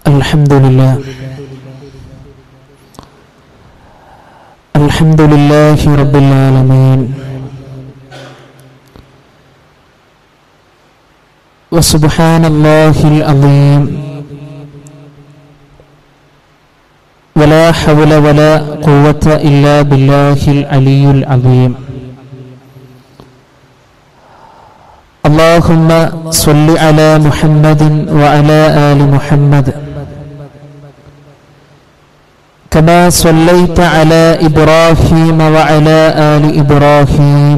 الحمد لله الحمد لله رب العالمين وسبحان الله العظيم ولا حول ولا قوة إلا بالله العلي العظيم اللهم صل على محمد وعلى آل محمد كما صليت على إبراهيم وعلى آل إبراهيم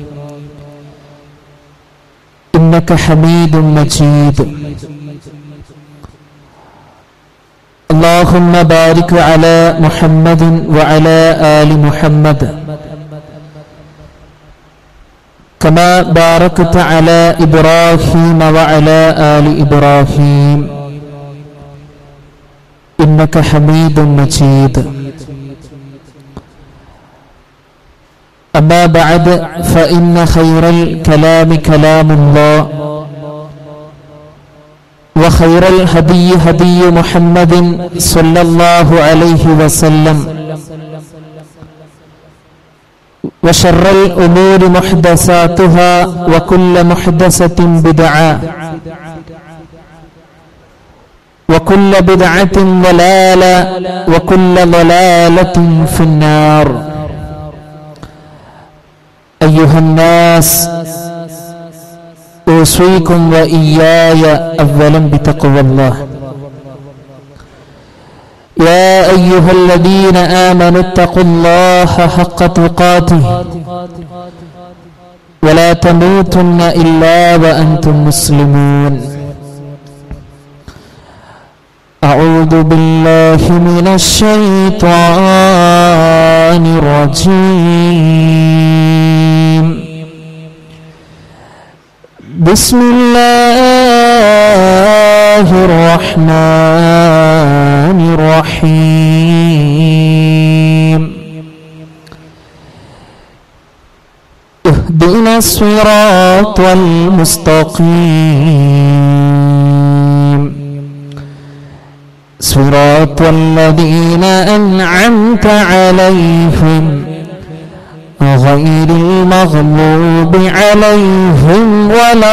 إنك حميد مجيد اللهم بارك على محمد وعلى آل محمد كما باركت على إبراهيم وعلى آل إبراهيم إنك حميد مجيد أما بعد فإن خير الكلام كلام الله وخير الهدي هدي محمد صلى الله عليه وسلم وشر الأمور محدثاتها وكل محدثة بدعة وكل بدعة ضلالة وكل ضلالة في النار أيها الناس أوصيكم وإياي أولا بتقوى الله يا أيها الذين آمنوا اتقوا الله حق تقاته ولا تموتن إلا وأنتم مسلمون أعوذ بالله من الشيطان الرجيم بسم الله الرحمن الرحيم اهدنا الصراط المستقيم صراط الذين أنعمت عليهم غير المغضوب عليهم ولا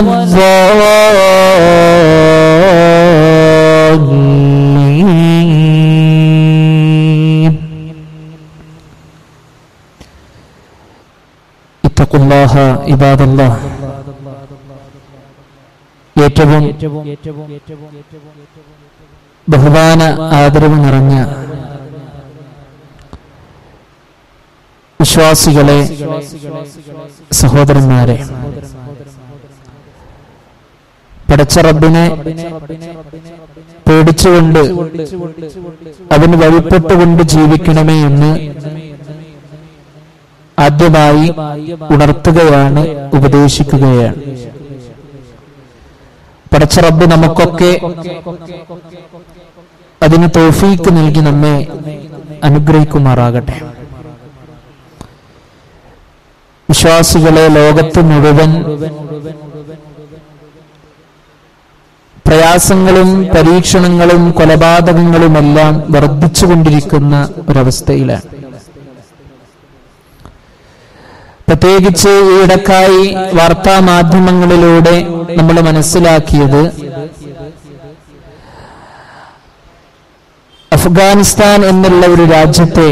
الضالين اتقوا الله عباد الله ഏറ്റവും ബഹുമാന ആദരവ് നിറഞ്ഞ വിശ്വാസികളെ സഹോദരന്മാരെ പടച്ച റബ്ബിനെ പേടിച്ചുകൊണ്ട് അവന് വഴിപ്പെട്ടുകൊണ്ട് ജീവിക്കണമേ എന്ന് ആദ്യമായി ഉണർത്തുകയാണ് ഉപദേശിക്കുകയാണ് പടച്ച റബ്ബ് നമുക്കൊക്കെ അതിന് തോഫീക്ക് നൽകി നമ്മെ അനുഗ്രഹിക്കുമാറാകട്ടെ വിശ്വാസികളെ ലോകത്ത് മുഴുവൻ പ്രയാസങ്ങളും പരീക്ഷണങ്ങളും കൊലപാതകങ്ങളുമെല്ലാം വർദ്ധിച്ചുകൊണ്ടിരിക്കുന്ന ഒരവസ്ഥയിലാണ് പ്രത്യേകിച്ച് ഈയിടക്കായി വാർത്താ മാധ്യമങ്ങളിലൂടെ നമ്മൾ മനസ്സിലാക്കിയത് അഫ്ഗാനിസ്ഥാൻ എന്നുള്ള ഒരു രാജ്യത്തെ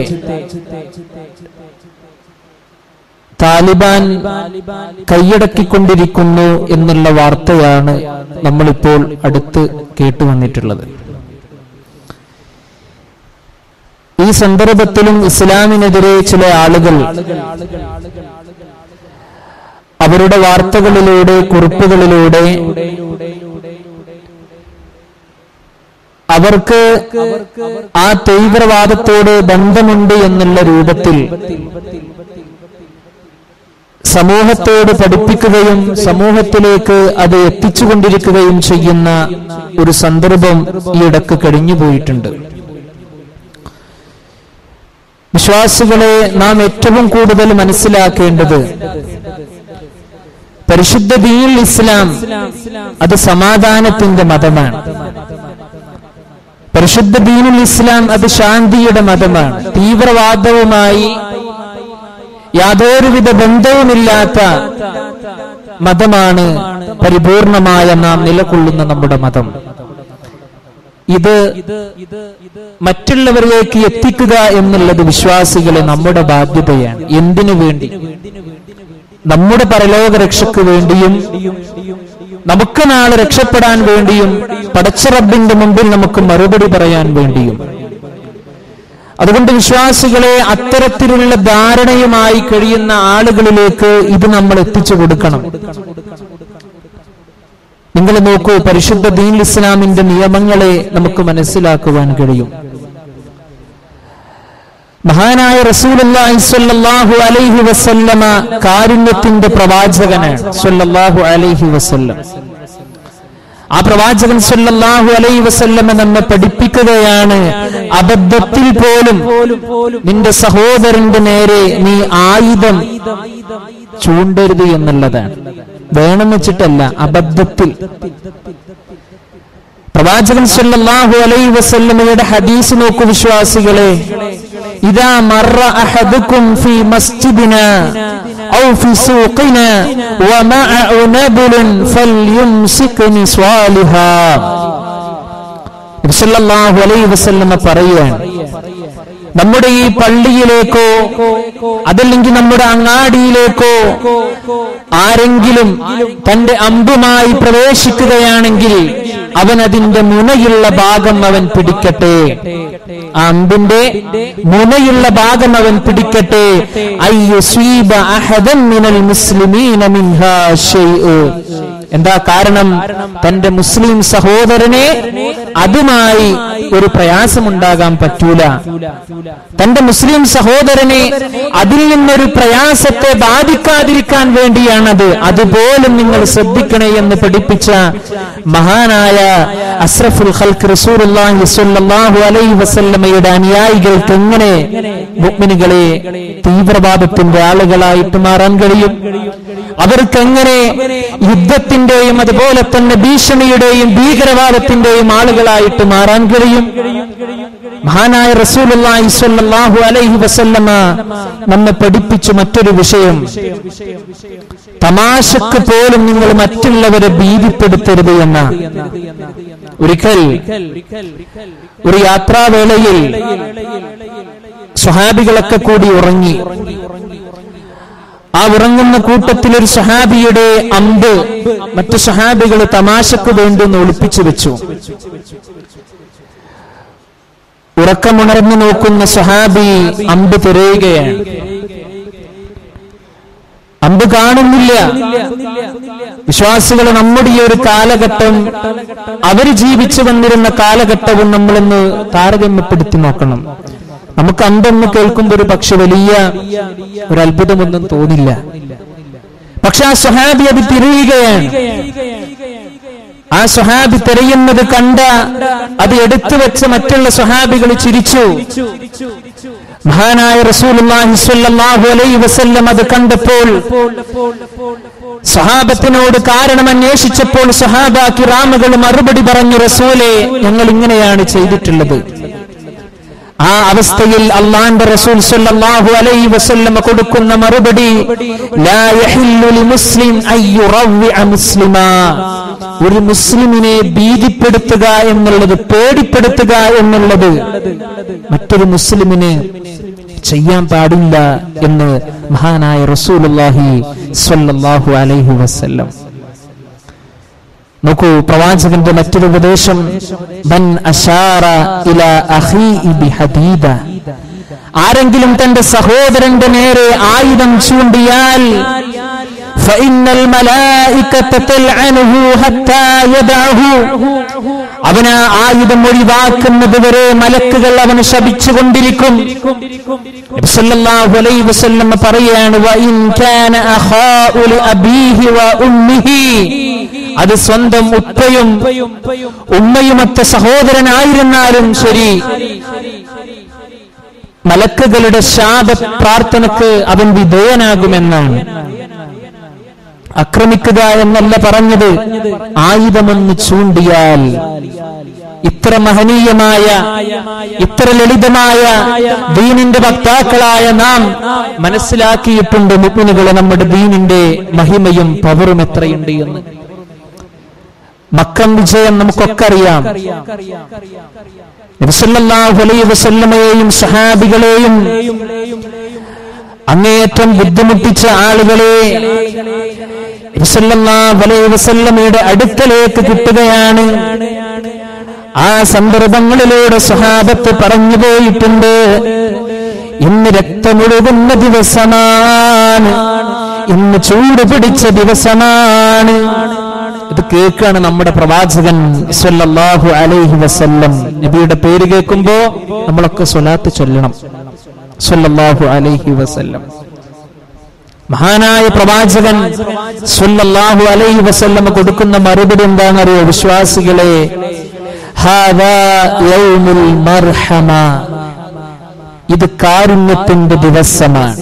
താലിബാൻ കൈയടക്കിക്കൊണ്ടിരിക്കുന്നു എന്നുള്ള വാർത്തയാണ് നമ്മളിപ്പോൾ അടുത്ത് കേട്ടുവന്നിട്ടുള്ളത് ഈ സന്ദർഭത്തിലും ഇസ്ലാമിനെതിരെ ചില ആളുകൾ അവരുടെ വാർത്തകളിലൂടെ കുറിപ്പുകളിലൂടെ അവർക്ക് ആ തീവ്രവാദത്തോട് ബന്ധമുണ്ട് എന്നുള്ള രൂപത്തിൽ സമൂഹത്തോട് പഠിപ്പിക്കുകയും സമൂഹത്തിലേക്ക് അത് എത്തിച്ചുകൊണ്ടിരിക്കുകയും ചെയ്യുന്ന ഒരു സന്ദർഭം ഈ ഇടക്ക് കഴിഞ്ഞുപോയിട്ടുണ്ട് വിശ്വാസികളെ നാം ഏറ്റവും കൂടുതൽ മനസ്സിലാക്കേണ്ടത് പരിശുദ്ധ ദീൻ ഇസ്ലാം അത് സമാധാനത്തിന്റെ മതമാണ് പരിശുദ്ധ ദീനുൽ ഇസ്ലാം അത് ശാന്തിയുടെ മതമാണ് തീവ്രവാദവുമായി യാതൊരുവിധ ബന്ധവുമില്ലാത്ത മതമാണ് പരിപൂർണമായ നാം നിലകൊള്ളുന്ന നമ്മുടെ മതം ഇത് മറ്റുള്ളവരിലേക്ക് എത്തിക്കുക എന്നുള്ളത് വിശ്വാസികളെ നമ്മുടെ ബാധ്യതയാണ് എന്തിനു വേണ്ടി നമ്മുടെ പരലോക രക്ഷയ്ക്ക് വേണ്ടിയും നമുക്ക് നാളെ രക്ഷപ്പെടാൻ വേണ്ടിയും പടച്ചറബിന്റെ മുമ്പിൽ നമുക്ക് മറുപടി പറയാൻ വേണ്ടിയും അതുകൊണ്ട് വിശ്വാസികളെ അത്തരത്തിലുള്ള ധാരണയുമായി കഴിയുന്ന ആളുകളിലേക്ക് ഇത് നമ്മൾ എത്തിച്ചു കൊടുക്കണം നിങ്ങൾ നോക്കൂ പരിശുദ്ധ ദീൻ ഇസ്ലാമിന്റെ നിയമങ്ങളെ നമുക്ക് മനസ്സിലാക്കുവാൻ കഴിയും മഹാനായ റസൂലുള്ളാഹി സ്വല്ലല്ലാഹു അലൈഹി വസല്ലമ കാരുണ്യത്തിന്റെ പ്രവാചകനാണ് സ്വല്ലല്ലാഹു അലൈഹി വസല്ലം ആ പ്രവാചകൻ സ്വല്ലല്ലാഹു അലൈഹി വസല്ലമ നമ്മെ പഠിപ്പിക്കുകയാണ് അബദ്ധത്തിൽ പോലും നിന്റെ സഹോദരന്റെ നേരെ നീ ആയുധം ചൂണ്ടരുത് എന്നുള്ളതാണ് വേണമെന്ന് വെച്ചിട്ടല്ല അബദ്ധത്തിൽ പ്രവാചകൻ സല്ലല്ലാഹു അലൈഹി വസല്ലമയുടെ ഹദീസ് നോക്കൂ വിശ്വാസികളെ ഇദാ മറ അഹദുക്കും ഫീ മസ്ജിദിന ഔ ഫീ സൂഖിന വമഅ നബുലൻ ഫൽയുംസിക് നിസ്വാലിഹാ നബി സല്ലല്ലാഹു അലൈഹി വസല്ലമ പറയുകയാണ് നമ്മുടെ ഈ പള്ളിയിലേക്കോ അതല്ലെങ്കിൽ നമ്മുടെ അങ്ങാടിയിലേക്കോ ആരെങ്കിലും തന്റെ അമ്പുമായി പ്രവേശിക്കുകയാണെങ്കിൽ അവൻ അതിന്റെ മുനയുള്ള ഭാഗം അവൻ പിടിക്കട്ടെ ആ അമ്പിന്റെ മുനയുള്ള ഭാഗം അവൻ പിടിക്കട്ടെ അയ്യുസീബ അഹദൻ മിനൽ മുസ്ലിമീന മിൻഹാ ഷൈഉ എന്താ കാരണം തന്റെ മുസ്ലിം സഹോദരനെ അതുമായി ഒരു പ്രയാസമുണ്ടാകാൻ പറ്റൂല തന്റെ മുസ്ലിം സഹോദരനെ അതിൽ നിന്നൊരു പ്രയാസത്തെ ബാധിക്കാതിരിക്കാൻ വേണ്ടിയാണത് അതുപോലും നിങ്ങൾ ശ്രദ്ധിക്കണേ എന്ന് പഠിപ്പിച്ച മഹാനായ അസ്രഫുൽ ഖൽക്ക് റസൂലുള്ളാഹി സ്വല്ലല്ലാഹു അലൈഹി വസല്ലമയുടെ അനുയായികൾക്ക് എങ്ങനെ മുഅ്മിനുകളെ തീവ്രവാദത്തിന്റെ ആളുകളായിട്ട് മാറാൻ കഴിയും അവർക്ക് എങ്ങനെ യുദ്ധത്തിന്റെയും അതുപോലെ തന്നെ ഭീഷണിയുടെയും ഭീകരവാദത്തിന്റെയും ആളുകളായിട്ട് മാറാൻ കഴിയും മഹാനായ റസൂലുള്ളാഹി സ്വല്ലല്ലാഹു അലൈഹി വസല്ലമ നമ്മെ പഠിപ്പിച്ചു മറ്റൊരു വിഷയം തമാശക്ക് പോലും നിങ്ങൾ മറ്റുള്ളവരെ ഭീതിപ്പെടുത്തരുത് എന്ന ഒരിക്കൽ ഒരു യാത്രാവേളയിൽ സ്വഹാബികളൊക്കെ കൂടി ഉറങ്ങി ആ ഉറങ്ങുന്ന കൂട്ടത്തിൽ ഒരു സഹാബിയുടെ അമ്പ് മറ്റു സഹാബികൾ തമാശക്ക് വേണ്ടി ഒന്ന് ഒളിപ്പിച്ചു വെച്ചു ഉറക്കമുണർന്നു നോക്കുന്ന സഹാബി അമ്പ് തിരയുകയാണ് അമ്പ് കാണുന്നില്ല വിശ്വാസികൾ നമ്മുടെ ഈ ഒരു കാലഘട്ടം അവർ ജീവിച്ചു വന്നിരുന്ന കാലഘട്ടവും നമ്മളൊന്ന് താരതമ്യപ്പെടുത്തി നോക്കണം നമുക്ക് അമ്പെന്ന് കേൾക്കുമ്പോൾ ഒരു പക്ഷെ വലിയ ഒരു അത്ഭുതമൊന്നും തോന്നില്ല പക്ഷെ ആ സ്വഹാബി അത് തിരയുകയാണ് ആ സ്വഹാബി തിരയുന്നത് കണ്ട അത് എടുത്തു വെച്ച മറ്റുള്ള സ്വഹാബികൾ ചിരിച്ചു മഹാനായ റസൂലുള്ളാഹി സ്വല്ലല്ലാഹു അലൈഹി വസല്ലം അത് കണ്ടപ്പോൾ സഹാബത്തിനോട് കാരണം അന്വേഷിച്ചപ്പോൾ സഹാബ കിറാമുകൾ മറുപടി പറഞ്ഞു റസൂലെ ഞങ്ങൾ ഇങ്ങനെയാണ് ചെയ്തിട്ടുള്ളത് ആ അവസ്ഥയിൽ അള്ളാന്റെ റസൂൽ സല്ലല്ലാഹു അലൈഹി വസല്ലമ കൊടുക്കുന്ന മറുപടി ലാ യഹില്ലു ലിമുസ്ലിം അയ്യുറവ്വിഅ മുസ്ലിമാ ഒരു മുസ്ലിമിനെ ഭീതിപ്പെടുത്തുക എന്നുള്ളത് പേടിപ്പെടുത്തുക എന്നുള്ളത് മറ്റൊരു മുസ്ലിമിന് ചെയ്യാൻ പാടില്ല എന്ന് മഹാനായ റസൂലുള്ളാഹി സ്വല്ലല്ലാഹു അലൈഹി വസല്ലം നോക്കൂ പ്രവാചകന്റെ മറ്റൊരു ഉപദേശം മൻ അശാറ ഇല അഖീഇ ബിഹദീദ ആരെങ്കിലും തന്റെ സഹോദരന്റെ നേരെ ആയുധം ചൂണ്ടിയാൽ فإن الملائكة تلعنه حتى يدعه അവന് ആയുധം ഒഴിവാക്കുന്നത് വരെ മലക്കുകൾ അവന് ശപിച്ചുകൊണ്ടിരിക്കും നബി സല്ലല്ലാഹു അലൈഹി വസല്ലം പറയാണ് വഇൻ കാന അഖാഉ ലിഅബീഹി വഉമ്മിഹി അത് സ്വന്തം ഉപ്പയും ഉമ്മയുമൊത്ത സഹോദരനായിരുന്നാലും ശരി മലക്കുകളുടെ ശാപ പ്രാർത്ഥനക്ക് അവൻ വിധേയനാകുമെന്നാണ് ആക്രമിക്കുക എന്നല്ല പറഞ്ഞത് ആയുധമൊന്ന് ചൂണ്ടിയാൽ ഇത്ര മഹനീയമായ ഇത്ര ലളിതമായ ദീനിന്റെ വക്താക്കളായ നാം മനസ്സിലാക്കിയിട്ടുണ്ട് മുഗ്മിനുകളെ നമ്മുടെ ദീനിന്റെ മഹിമയും പവറും എത്രയുണ്ട് എന്ന് മക്കം വിജയം നമുക്കൊക്കെ അറിയാം നബിസല്ലല്ലാഹു അലൈഹി വസല്ലമയെയും സഹാബികളെയും അങ്ങേയറ്റം ബുദ്ധിമുട്ടിച്ച ആളുകളെ നബിസല്ലല്ലാഹു അലൈഹി വസല്ലമയുടെ അടുക്കലേക്ക് കിട്ടുകയാണ് ആ സന്ദർഭങ്ങളിലൂടെ സഹാബത്ത് പറഞ്ഞു പോയിട്ടുണ്ട് ഇന്ന് രക്തമൊഴുകുന്ന ദിവസമാണ് ഇന്ന് ചൂട് പിടിച്ച ദിവസമാണ് ഇത് കേൾക്കാണ് നമ്മുടെ പ്രവാചകൻ സല്ലല്ലാഹു അലൈഹി വസല്ലം നബിയുടെ പേര് കേൾക്കുമ്പോ നമ്മളൊക്കെ സ്വലാത്ത് ചൊല്ലണം സല്ലല്ലാഹു അലൈഹി വസല്ലം മഹാനായ പ്രവാചകൻ സല്ലല്ലാഹു അലൈഹി വസല്ലം കൊടുക്കുന്ന മറുപടി എന്താണെന്നറിയോ വിശ്വാസികളെ ഹാദാ യൗമുൽ മർഹമ ഇത് കാരുണ്യത്തിന്റെ ദിവസമാണ്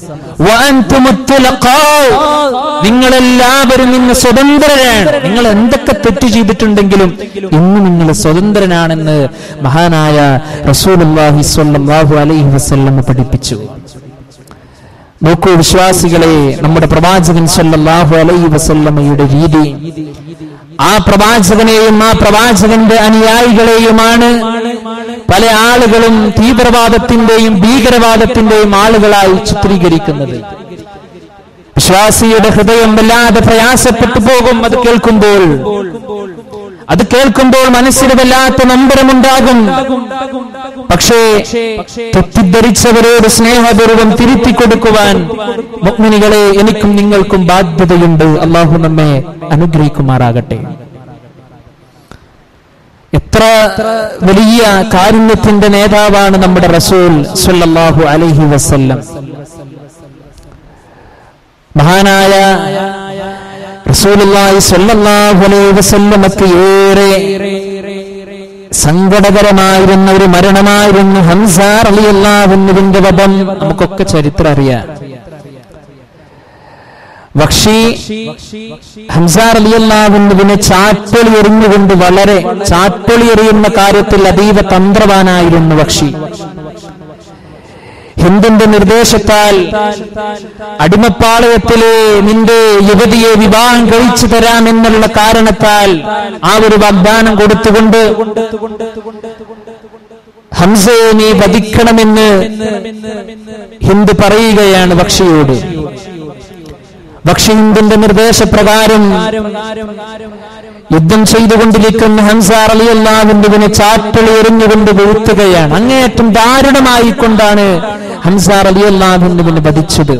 നിങ്ങളെല്ലാവരും ഇന്ന് സ്വതന്ത്രരാണ് നിങ്ങൾ എന്തൊക്കെ തെറ്റ് ചെയ്തിട്ടുണ്ടെങ്കിലും ഇന്ന് നിങ്ങൾ സ്വതന്ത്രനാണെന്ന് മഹാനായ റസൂലുള്ളാഹി സ്വല്ലല്ലാഹു അലൈഹി വസല്ലം പഠിപ്പിച്ചു നോക്കൂ വിശ്വാസികളെ നമ്മുടെ പ്രവാചകൻ സല്ലല്ലാഹു അലൈഹി വസല്ലമയുടെ രീതി ആ പ്രവാചകനെയും ആ പ്രവാചകന്റെ അനുയായികളെയുമാണ് പല ആളുകളും തീവ്രവാദത്തിന്റെയും ഭീകരവാദത്തിന്റെയും ആളുകളായി ചിത്രീകരിക്കുന്നത് വിശ്വാസിയുടെ ഹൃദയം വല്ലാതെ പ്രയാസപ്പെട്ടു പോകും അത് കേൾക്കുമ്പോൾ അത് കേൾക്കുമ്പോൾ മനസ്സിന് വല്ലാത്ത നമ്പരമുണ്ടാകും പക്ഷേ തെറ്റിദ്ധരിച്ചവരോട് സ്നേഹപൂർവം തിരുത്തി കൊടുക്കുവാൻ മുഗ്മിനികളെ എനിക്കും നിങ്ങൾക്കും ബാധ്യതയുണ്ട് അള്ളാഹു നമ്മെ അനുഗ്രഹിക്കുമാറാകട്ടെ എത്ര വലിയ കാരുണ്യത്തിന്റെ നേതാവാണ് നമ്മുടെ റസൂൽ സല്ലല്ലാഹു അലൈഹി വസല്ലം മഹാനായ റസൂലുള്ളാഹി സ്വല്ലല്ലാഹു അലൈഹി വസല്ലമക്ക് ഏറെ സങ്കടകരമായിരുന്ന ഒരു മരണമായിരുന്നു ഹംസാർ അലിയല്ലാഹുവിന്റെ വധം നമുക്കൊക്കെ ചരിത്രം അറിയാം വക്ഷി ഹംസാർ അലിയല്ലാഹുവിനെ ചാറ്റൊളി എറിഞ്ഞുകൊണ്ട് വളരെ ചാറ്റൊളി എറിയുന്ന കാര്യത്തിൽ അതീവ തന്ത്രവാനായിരുന്നു വക്ഷി ഹിന്ദിന്റെ നിർദ്ദേശത്താൽ അടിമപ്പാളയത്തിലെ നിന്റെ യുവതിയെ വിവാഹം കഴിച്ചു തരാമെന്നുള്ള കാരണത്താൽ ആ ഒരു വാഗ്ദാനം കൊടുത്തുകൊണ്ട് ഹംസയെ നീ വധിക്കണമെന്ന് ഹിന്ദ് പറയുകയാണ് ഭക്ഷിയോട് ഭക്ഷി ഹിന്ദിന്റെ നിർദ്ദേശപ്രകാരം യുദ്ധം ചെയ്തുകൊണ്ടിരിക്കുന്ന ഹംസാർ അലി അള്ളാഹുവിനെ ചാറ്റളി എറിഞ്ഞുകൊണ്ട് വീഴ്ത്തുകയാണ് അങ്ങേയറ്റം ദാരുണമായിക്കൊണ്ടാണ് ഹംസാർ അലി അള്ളാഹുവിനെ വധിച്ചത്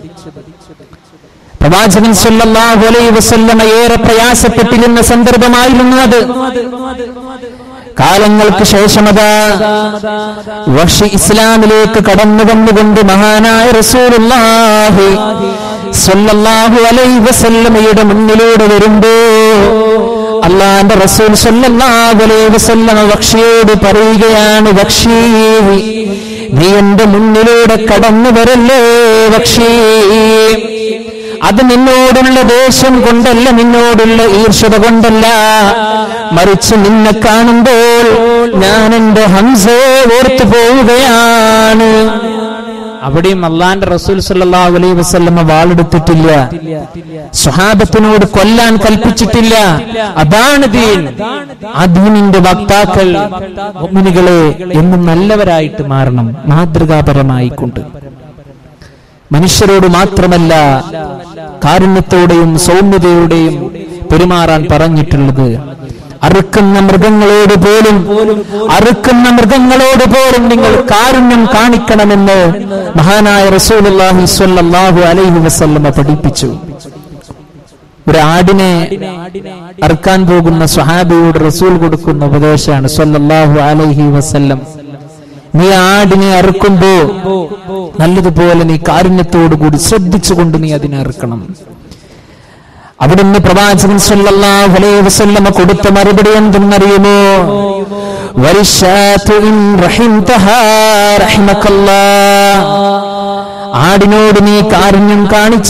പ്രവാചകൻ സല്ലല്ലാഹു അലൈഹി വസല്ലമ ഏറെ പ്രയാസപ്പെട്ടിരുന്ന സന്ദർഭമായിരുന്നു അത് കാലങ്ങൾക്ക് ശേഷമതാ വഷി ഇസ്ലാമിലേക്ക് കടന്നു വന്നുകൊണ്ട് മഹാനായ റസൂലുള്ളാഹി സല്ലല്ലാഹു അലൈഹി വസല്ലമയുടെ മുന്നിലൂടെ വരുമ്പോ അള്ളാന്റെ റസൂൽ സല്ലല്ലാഹു അലൈഹി വസല്ലമ വക്ഷിയോട് പറയുകയാണ് വക്ഷി നീ എന്റെ മുന്നിലൂടെ കടന്നു വരല്ലേ വക്ഷി അത് നിന്നോടുള്ള ദേഷ്യം കൊണ്ടല്ല നിന്നോടുള്ള ഈർഷത കൊണ്ടല്ല മറിച്ച് നിന്നെ കാണുമ്പോൾ ഞാൻ എന്റെ ഹംസയെ ഓർത്തു പോവുകയാണ് അവിടെയും അള്ളാന്റെ റസൂൽ സല്ലല്ലാഹു അലൈഹി വസല്ലമ വാളെടുത്തിട്ടില്ല സ്വഹാബത്തിനോട് കൊല്ലാൻ കൽപ്പിച്ചിട്ടില്ല അതാണ് ദീൻ ആ ദീനിന്റെ വക്താക്കൾ മുഅ്മിനുകളെ എന്നും നല്ലവരായിട്ട് മാറണം മാതൃകാപരമായിക്കൊണ്ട് മനുഷ്യരോട് മാത്രമല്ല കാരുണ്യത്തോടെയും സൗമ്യതയോടെയും പെരുമാറാൻ പറഞ്ഞിട്ടുള്ളത് അറുക്കുന്ന മൃഗങ്ങളോട് പോലും അറുക്കുന്ന മൃഗങ്ങളോട് പോലും നിങ്ങൾ കാരുണ്യം കാണിക്കണമെന്ന് മഹാനായ റസൂലുള്ളാഹി സ്വല്ലല്ലാഹു അലൈഹി വസല്ലമ പഠിപ്പിച്ചു ഒരു ആടിനെ അറുക്കാൻ പോകുന്ന സ്വഹാബിയോട് റസൂൽ കൊടുക്കുന്ന ഉപദേശമാണ് സ്വല്ലല്ലാഹു അലൈഹി വസല്ലം നീ ആടിനെ അറുക്കുമ്പോ നല്ലതുപോലെ നീ കാരുണ്യത്തോടു കൂടി ശ്രദ്ധിച്ചുകൊണ്ട് നീ അതിനെ അറുക്കണം അവിടുന്ന് പ്രവാചകൻ സല്ലല്ലാഹു അലൈഹി വസല്ലമ കൊടുത്ത മറുപടി എന്തെന്നറിയുമോ വരിശാതു ഇൻ റഹിംതഹാ റഹിമക്കല്ലാഹ് ആടിനോട് നീ കാരുണ്യം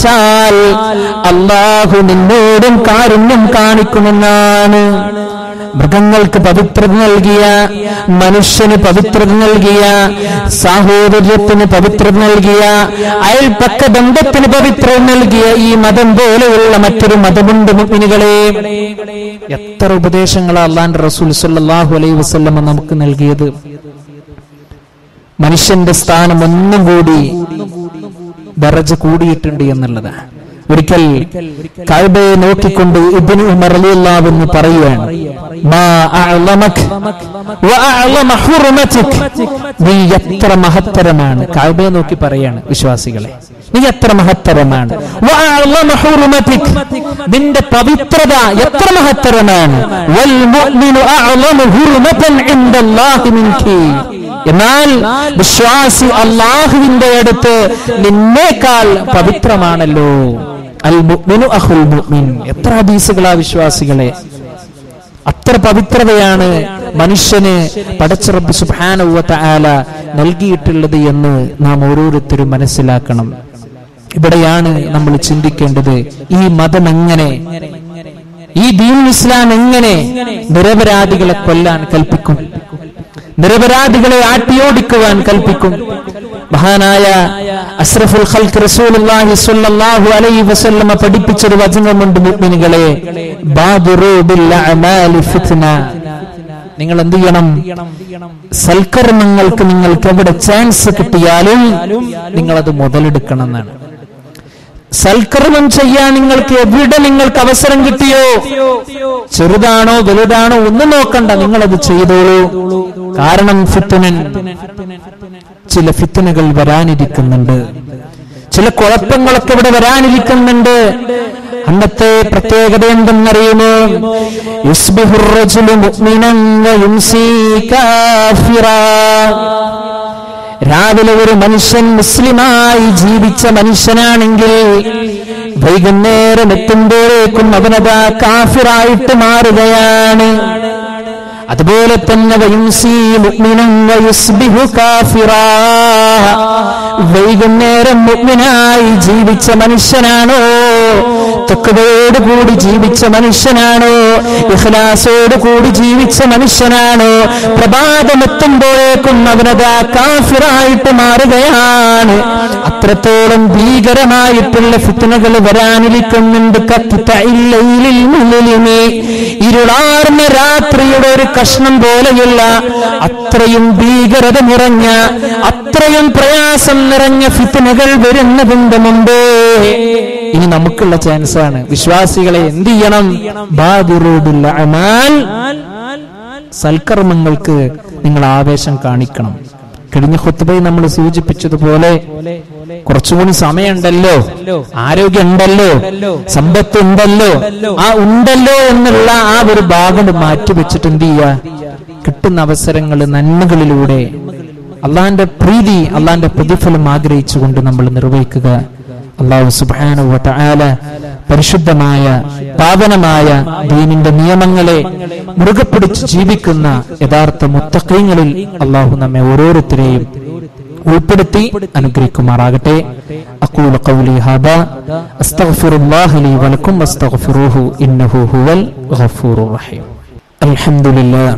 കാണിച്ചാൽ അള്ളാഹു നിന്നോടും കാരുണ്യം കാണിക്കുമെന്നാണ് മൃഗങ്ങൾക്ക് പവിത്രത നൽകിയ മനുഷ്യന് പവിത്രത നൽകിയ സാഹോദര്യത്തിന് പവിത്രത നൽകിയ അയൽപക്ക ബന്ധത്തിന് പവിത്രത നൽകിയ ഈ മതം പോലെയുള്ള മറ്റൊരു മതമുണ്ട് മുഗ്മിനികളെ എത്ര ഉപദേശങ്ങളാ അള്ളാന്റെ റസൂൽ സല്ലല്ലാഹു അലൈഹി വസല്ലമ നമുക്ക് നൽകിയത് മനുഷ്യന്റെ സ്ഥാനം ഒന്നും കൂടി ദറജ കൂടിയിട്ടുണ്ട് എന്നുള്ളതാണ് ഒരിക്കൽ കഅബയെ നോക്കിക്കൊണ്ട് ഇബ്നു ഉമർ റളിയല്ലാഹു അൻഹു പറയുകയാണ് മാ അഅലമക് വഅഅലമ ഹുർമതക് നീ എത്ര മഹത്തരമാണ് കഅബയെ നോക്കി പറയാണ് വിശ്വാസികളെ നീ എത്ര മഹത്തരമാണ് വഅഅലമ ഹുർമതക് നിന്റെ പവിത്രത എത്ര മഹത്തരമാണ് വൽ മുഅ്മിനു അഅലമു ഹുർമതൻ ഇൻദല്ലാഹി മിൻകി എന്നാൽ വിശ്വാസി അള്ളാഹുവിന്റെ അടുത്ത് നിന്നേക്കാൾ പവിത്രമാണല്ലോ അൽ മുഅ്മിനു അഹുൽ മുഅ്മിൻ എത്ര ഹദീസുകളാ വിശ്വാസികളെ അത്ര പവിത്രതയാണ് മനുഷ്യന് പടച്ചിറബ് സുബാനവ തആല നൽകിയിട്ടുള്ളത് എന്ന് നാം ഓരോരുത്തരും മനസ്സിലാക്കണം ഇവിടെയാണ് നമ്മൾ ചിന്തിക്കേണ്ടത് ഈ മതം എങ്ങനെ ഈ ദീൻ ഇസ്ലാം എങ്ങനെ നിരപരാധികളെ കൊല്ലാൻ കൽപ്പിക്കും നിരപരാധികളെ ആട്ടിയോടിക്കുവാൻ കൽപ്പിക്കും മഹാനായ അസ്രഫുൽ ഖൽക്ക് റസൂലുള്ളാഹി സ്വല്ലല്ലാഹു അലൈഹി വസല്ലമ പഠിപ്പിച്ചൊരു വചനമുണ്ട് മുഅ്മിനുകളെ ബാദിറു ബിൽ അഅമാലി ഫിത്ന നിങ്ങൾ എന്ത് ചെയ്യണം സൽക്കർമ്മങ്ങൾക്ക് നിങ്ങൾക്ക് എവിടെ ചാൻസ് കിട്ടിയാലും നിങ്ങൾ അത് മുതലെടുക്കണം എന്നാണ് സൽക്കർമ്മം ചെയ്യാൻ നിങ്ങൾക്ക് എവിടെ നിങ്ങൾക്ക് അവസരം കിട്ടിയോ ചെറുതാണോ വലുതാണോ ഒന്നും നോക്കണ്ട നിങ്ങളത് ചെയ്തോളൂ കാരണം ഫിത്തുനൻ ചില ഫിത്തുനുകൾ വരാനിരിക്കുന്നുണ്ട് ചില കുഴപ്പങ്ങളൊക്കെ ഇവിടെ വരാനിരിക്കുന്നുണ്ട് അന്നത്തെ പ്രത്യേകത എന്തെന്നറിയുമോ യുസ്ബിഹുർ റജുലു മുഅ്മിനൻ വയുംസി കാഫിറാ രാവിലെ ഒരു മനുഷ്യൻ മുസ്ലിമായി ജീവിച്ച മനുഷ്യനാണെങ്കിൽ വൈകുന്നേരം എത്തുമ്പോഴേക്കും അവനതാ കാഫിറായിട്ട് മാറുകയാണ് അതുപോലെ തന്നെ വയുംസി മുഅ്മിനൻ വയുസ്ബിഹു കാഫിറാ വൈകുന്നേരം മുഅ്മിനായി ജീവിച്ച മനുഷ്യനാണോ തക്കവയോട് കൂടി ജീവിച്ച മനുഷ്യനാണോ ഇഖ്ലാസോട് കൂടി ജീവിച്ച മനുഷ്യനാണോ പ്രഭാതമെത്തുമ്പോഴേക്കും അവനതാ കാഫിറായിട്ട് മാറുകയാണ് അത്രത്തോളം ഭീകരമായിട്ടുള്ള ഫിത്തനകൾ വരാനിരിക്കുന്നുണ്ട് കത്തിത്തയില്ലയിലിൽ മുള്ളിലിമേ ഇരുളാർന്ന രാത്രിയുടെ ഒരു കഷ്ണം പോലെയുള്ള അത്രയും ഭീകരത നിറഞ്ഞ അത്രയും പ്രയാസം നിറഞ്ഞ ഫിത്തനകൾ വരുന്നതിന്റെ മുമ്പേ ഇനി നമുക്കുള്ള ചാൻസ് ആണ് വിശ്വാസികളെ എന്ത് ചെയ്യണം ബാദിറൂബിൽ അമാൽ സൽക്കർമ്മങ്ങൾക്ക് നിങ്ങൾ ആവേശം കാണിക്കണം കഴിഞ്ഞ ഖുത്ബയിൽ നമ്മൾ സൂചിപ്പിച്ചതുപോലെ കുറച്ചുകൂടി സമയമുണ്ടല്ലോ ആരോഗ്യം ഉണ്ടല്ലോ സമ്പത്ത് ഉണ്ടല്ലോ ആ ഉണ്ടല്ലോ എന്നുള്ള ആ ഒരു ഭാഗം മാറ്റിവെച്ചിട്ട് എന്ത് ചെയ്യുക കിട്ടുന്ന അവസരങ്ങൾ നന്മകളിലൂടെ അള്ളാന്റെ പ്രീതി അള്ളാന്റെ പ്രതിഫലം ആഗ്രഹിച്ചുകൊണ്ട് നമ്മൾ നിർവഹിക്കുക അള്ളാഹു സുബാനു വതആല പരിശുദ്ധമായ പാവനമായ ദീനിന്റെ നിയമങ്ങളെ മുറുകെ പിടിച്ച് ജീവിക്കുന്ന യഥാർത്ഥ മുത്തക്കൈങ്ങളിൽ അള്ളാഹു നമ്മെ ഓരോരുത്തരെയും ഉൾപ്പെടുത്തി അനുഗ്രഹിക്കുമാറാകട്ടെ അഖൂലു ഖൗലി ഹാദാ അസ്തഗ്ഫിറുല്ലാഹി ലി വലക്കും വസ്തഗ്ഫിറൂഹു ഇന്നഹു ഹുവൽ ഗഫൂറുർ റഹീം അൽഹംദുലില്ലാഹ്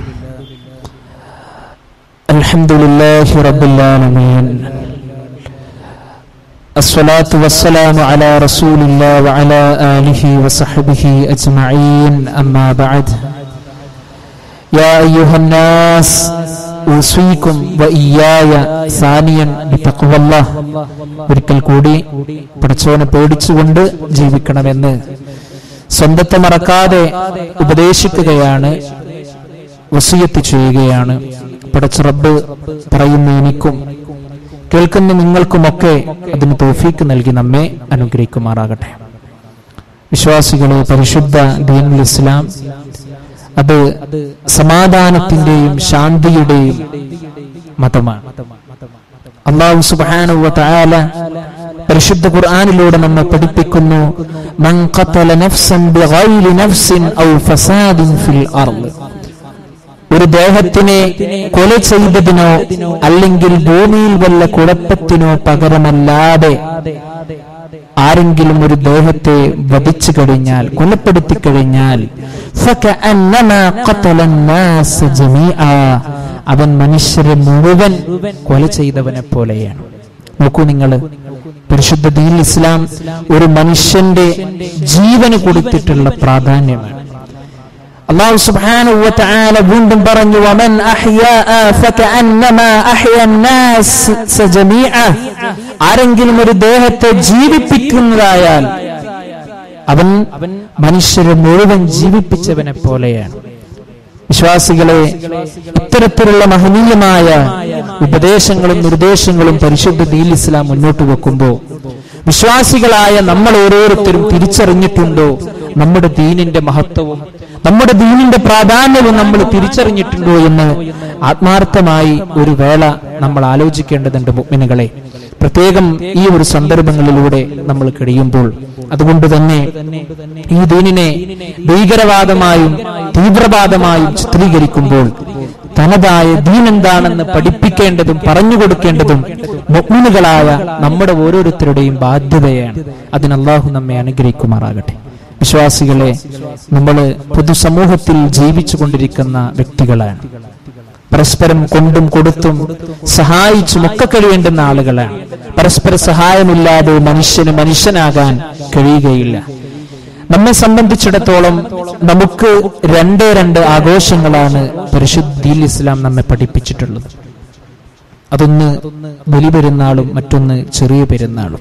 അൽഹംദുലില്ലാഹി റബ്ബിൽ ആലമീൻ الصلاة والسلام على رسول الله وعلى آله وصحبه أجمعين أما بعد يا أيها الناس أوصيكم وإياي ثانيا بتقوى الله ഒരിക്കൽ കൂടി പഠിച്ചവനെ പേടിച്ചുകൊണ്ട് ജീവിക്കണമെന്ന് സ്വന്തത്തെ മറക്കാതെ ഉപദേശിക്കുകയാണ് വസീയത്ത് ചെയ്യുകയാണ് പടച്ച റബ്ബ് പറയുന്ന എനിക്കും കേൾക്കുന്ന നിങ്ങൾക്കുമൊക്കെ അതിന് തോഫീക്ക് നൽകി നമ്മെ അനുഗ്രഹിക്കുമാറാകട്ടെ വിശ്വാസികളെ പരിശുദ്ധ ദീനുൽ ഇസ്ലാം അത് സമാധാനത്തിന്റെയും ശാന്തിയുടെയും മതമാണ് അള്ളാഹു സുബ്ഹാനഹു തആല പരിശുദ്ധ ഖുർആനിലൂടെ നമ്മെ പഠിപ്പിക്കുന്നു മൻ ഖതല നഫ്സൻ ബിഗൈരി നഫ്സിൻ ഔ ഫസാദിൻ ഫിൽ അർള് ഒരു ദേഹത്തിനെ കൊല ചെയ്തതിനോ അല്ലെങ്കിൽ ഭൂമിയിൽ വല്ല കുഴപ്പത്തിനോ പകരമല്ലാതെ ആരെങ്കിലും ഒരു ദേഹത്തെ വധിച്ചു കഴിഞ്ഞാൽ കൊലപ്പെടുത്തി കഴിഞ്ഞാൽ فكأنما قتل الناس جميعا. അവൻ മനുഷ്യരെ മുഴുവൻ കൊല ചെയ്തവനെ പോലെയാണ് നോക്കൂ നിങ്ങൾ പരിശുദ്ധ ദീൻ ഇസ്ലാം ഒരു മനുഷ്യന്റെ ജീവന് കൊടുത്തിട്ടുള്ള പ്രാധാന്യമാണ് അള്ളാഹു സുബ്ഹാനഹു വ തആല വീണ്ടും പറഞ്ഞു വമൻ അഹ്യാഅ ഫകഅന്നമാ അഹ്യ الناس ജമീഅ ആരെങ്കിലും ഒരു ദേഹത്തെ ജീവിപ്പിക്കുന്നതായാൽ അവൻ മനുഷ്യരെ മുഴുവൻ ജീവിപ്പിച്ചവനെ പോലെയാണ് വിശ്വാസികളെ ഇത്തരത്തിലുള്ള മഹനീയമായ ഉപദേശങ്ങളും നിർദ്ദേശങ്ങളും പരിശുദ്ധ ദീൽ ഇസ്ലാം മുന്നോട്ട് വെക്കുമ്പോൾ വിശ്വാസികളായ നമ്മൾ ഓരോരുത്തരും തിരിച്ചറിഞ്ഞിട്ടുണ്ടോ നമ്മുടെ ദീനിന്റെ മഹത്വവും നമ്മുടെ ദീനിന്റെ പ്രാധാന്യവും നമ്മൾ തിരിച്ചറിഞ്ഞിട്ടുണ്ടോ എന്ന് ആത്മാർത്ഥമായി ഒരു വേള നമ്മൾ ആലോചിക്കേണ്ടതുണ്ട് മുഗ്മിനുകളെ പ്രത്യേകം ഈ ഒരു സന്ദർഭങ്ങളിലൂടെ നമ്മൾ കഴിയുമ്പോൾ അതുകൊണ്ട് തന്നെ ഈ ദീനിനെ ഭീകരവാദമായും തീവ്രവാദമായും ചിത്രീകരിക്കുമ്പോൾ തനതായ ദീൻ എന്താണെന്ന് പഠിപ്പിക്കേണ്ടതും പറഞ്ഞു കൊടുക്കേണ്ടതും മുഗ്മിനുകളായ നമ്മുടെ ഓരോരുത്തരുടെയും ബാധ്യതയാണ് അതിന് അള്ളാഹു നമ്മെ അനുഗ്രഹിക്കുമാറാകട്ടെ വിശ്വാസികളെ നമ്മൾ പൊതുസമൂഹത്തിൽ ജീവിച്ചു കൊണ്ടിരിക്കുന്ന വ്യക്തികളാണ് പരസ്പരം കൊണ്ടും കൊടുത്തും സഹായിച്ചും ഒക്കെ കഴിയേണ്ടുന്ന ആളുകളാണ് പരസ്പര സഹായമില്ലാതെ മനുഷ്യന് മനുഷ്യനാകാൻ കഴിയുകയില്ല നമ്മെ സംബന്ധിച്ചിടത്തോളം നമുക്ക് രണ്ടേ രണ്ട് ആഘോഷങ്ങളാണ് പരിശുദ്ധിയിൽ ഇസ്ലാം നമ്മെ പഠിപ്പിച്ചിട്ടുള്ളത് അതൊന്ന് ബലിപെരുന്നാളും മറ്റൊന്ന് ചെറിയ പെരുന്നാളും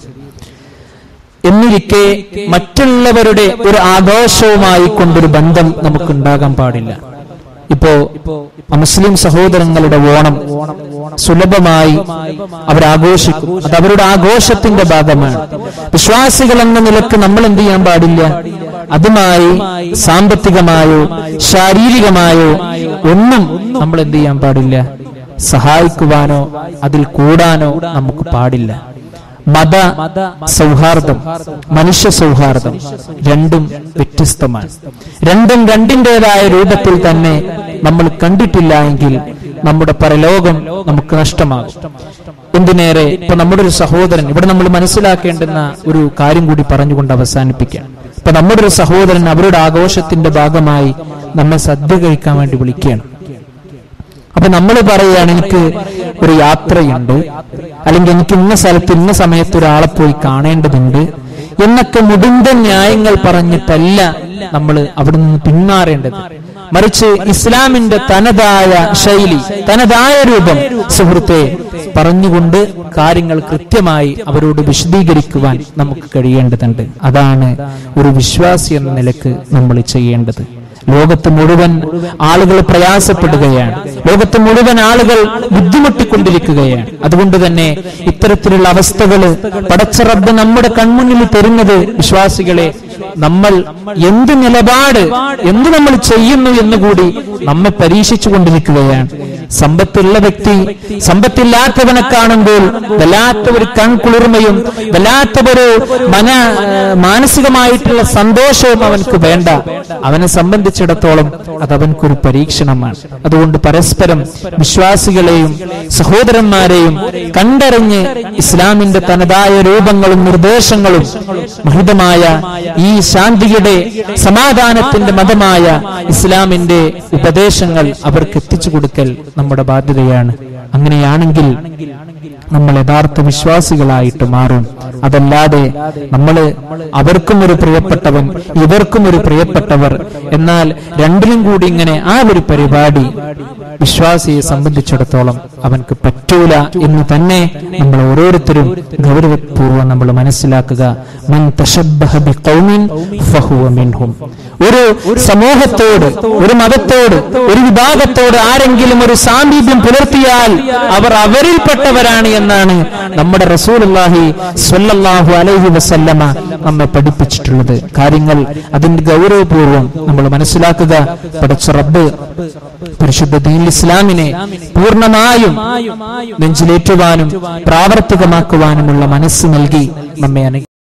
എന്നിരിക്കെ മറ്റുള്ളവരുടെ ഒരു ആഘോഷവുമായി കൊണ്ടൊരു ബന്ധം നമുക്ക് ഉണ്ടാകാൻ പാടില്ല ഇപ്പോ മുസ്ലിം സഹോദരങ്ങളുടെ ഓണം സുലഭമായി അവരാഘോഷിക്കും അത് അവരുടെ ആഘോഷത്തിന്റെ ഭാഗമാണ് വിശ്വാസികൾ എന്ന നിലക്ക് നമ്മൾ എന്ത് ചെയ്യാൻ പാടില്ല അതുമായി സാമ്പത്തികമായോ ശാരീരികമായോ ഒന്നും നമ്മൾ എന്ത് ചെയ്യാൻ പാടില്ല സഹായിക്കുവാനോ അതിൽ കൂടാനോ നമുക്ക് പാടില്ല മത സൗഹാർദ്ദം മനുഷ്യ സൗഹാർദ്ദം രണ്ടും വ്യത്യസ്തമാണ് രണ്ടും രണ്ടിൻ്റെതായ രൂപത്തിൽ തന്നെ നമ്മൾ കണ്ടിട്ടില്ല എങ്കിൽ നമ്മുടെ പരലോകം നമുക്ക് നഷ്ടമാകും എന്തിനേറെ ഇപ്പൊ നമ്മുടെ ഒരു സഹോദരൻ ഇവിടെ നമ്മൾ മനസ്സിലാക്കേണ്ടുന്ന ഒരു കാര്യം കൂടി പറഞ്ഞുകൊണ്ട് അവസാനിപ്പിക്കാം ഇപ്പൊ നമ്മുടെ ഒരു സഹോദരൻ അവരുടെ ആഘോഷത്തിന്റെ ഭാഗമായി നമ്മെ സദ്യ കഴിക്കാൻ വേണ്ടി വിളിക്കുകയാണ് അപ്പൊ നമ്മൾ പറയുകയാണ് എനിക്ക് ഒരു യാത്രയുണ്ട് അല്ലെങ്കിൽ എനിക്ക് ഇന്ന സ്ഥലത്ത് ഇന്ന സമയത്ത് ഒരാളെ പോയി കാണേണ്ടതുണ്ട് എന്നൊക്കെ മുടിந்த ന്യായങ്ങൾ പറഞ്ഞിട്ടല്ല നമ്മൾ അവിടെ നിന്ന് പിന്മാറേണ്ടത് മറിച്ച് ഇസ്ലാമിന്റെ തനതായ ശൈലി തനതായ രൂപം സുഹൃത്തെ പറഞ്ഞുകൊണ്ട് കാര്യങ്ങൾ കൃത്യമായി അവരോട് വിശദീകരിക്കുവാൻ നമുക്ക് കഴിയേണ്ടതുണ്ട് അതാണ് ഒരു വിശ്വാസി എന്ന നിലക്ക് നമ്മൾ ചെയ്യേണ്ടത് ലോകത്ത് മുഴുവൻ ആളുകൾ പ്രയാസപ്പെടുകയാണ് ലോകത്ത് മുഴുവൻ ആളുകൾ ബുദ്ധിമുട്ടിക്കൊണ്ടിരിക്കുകയാണ് അതുകൊണ്ട് തന്നെ ഇത്തരത്തിലുള്ള അവസ്ഥകൾ പടച്ചറബ് നമ്മുടെ കൺമുന്നിൽ തരുന്നത് വിശ്വാസികളെ നമ്മൾ എന്ത് നിലപാട് എന്ത് നമ്മൾ ചെയ്യുന്നു എന്നുകൂടി നമ്മെ പരീക്ഷിച്ചു കൊണ്ടിരിക്കുകയാണ് സമ്പത്തുള്ള വ്യക്തി സമ്പത്തില്ലാത്തവനെ കാണുമ്പോൾ വല്ലാത്ത ഒരു കൺകുളിർമയും വല്ലാത്ത ഒരു മന മാനസികമായിട്ടുള്ള സന്തോഷവും അവൻക്ക് വേണ്ട അവനെ സംബന്ധിച്ചിടത്തോളം അത് അവൻക്കൊരു പരീക്ഷണമാണ് അതുകൊണ്ട് പരസ്പരം വിശ്വാസികളെയും സഹോദരന്മാരെയും കണ്ടറിഞ്ഞ് ഇസ്ലാമിന്റെ തനതായ രൂപങ്ങളും നിർദ്ദേശങ്ങളും മഹിതമായ ഈ ശാന്തിയുടെ സമാധാനത്തിന്റെ മതമായ ഇസ്ലാമിന്റെ ഉപദേശങ്ങൾ അവർക്ക് എത്തിച്ചു കൊടുക്കൽ നമ്മുടെ ബാധ്യതയാണ് അങ്ങനെയാണെങ്കിൽ നമ്മൾ യഥാർത്ഥ വിശ്വാസികളായിട്ട് മാറും അതല്ലാതെ നമ്മൾ അവർക്കും ഒരു പ്രിയപ്പെട്ടവൻ ഇവർക്കും ഒരു പ്രിയപ്പെട്ടവർ എന്നാൽ രണ്ടിലും കൂടി ഇങ്ങനെ ആ ഒരു പരിപാടി വിശ്വാസിയെ സംബന്ധിച്ചിടത്തോളം അവൻക്ക് പറ്റൂല എന്ന് തന്നെ നമ്മൾ ഓരോരുത്തരും ഗൗരവപൂർവ്വം നമ്മൾ മനസ്സിലാക്കുക മൻ തശബ്ബഹ ബിഖൗമിൻ ഫഹുവ മിൻഹും ഒരു സമൂഹത്തോട് ഒരു മതത്തോട് ഒരു വിഭാഗത്തോട് ആരെങ്കിലും ഒരു സാമീപ്യം പുലർത്തിയാൽ അവർ അവരിൽപ്പെട്ടവരാണ് എന്നാണ് നമ്മുടെ റസൂലുള്ളാഹി സ്വല്ലല്ലാഹു അലൈഹി വസല്ലമ നമ്മെ പഠിപ്പിച്ചിട്ടുള്ളത് കാര്യങ്ങൾ അതിന്റെ ഗൗരവപൂർവ്വം നമ്മൾ മനസ്സിലാക്കുക പഠിച്ച റബ്ബ് പരിശുദ്ധ ദീൻ ഇസ്ലാമിനെ പൂർണ്ണമായും നെഞ്ചിലേറ്റുവാനും പ്രാവർത്തികമാക്കുവാനുമുള്ള മനസ്സ് നൽകി നമ്മെ അനു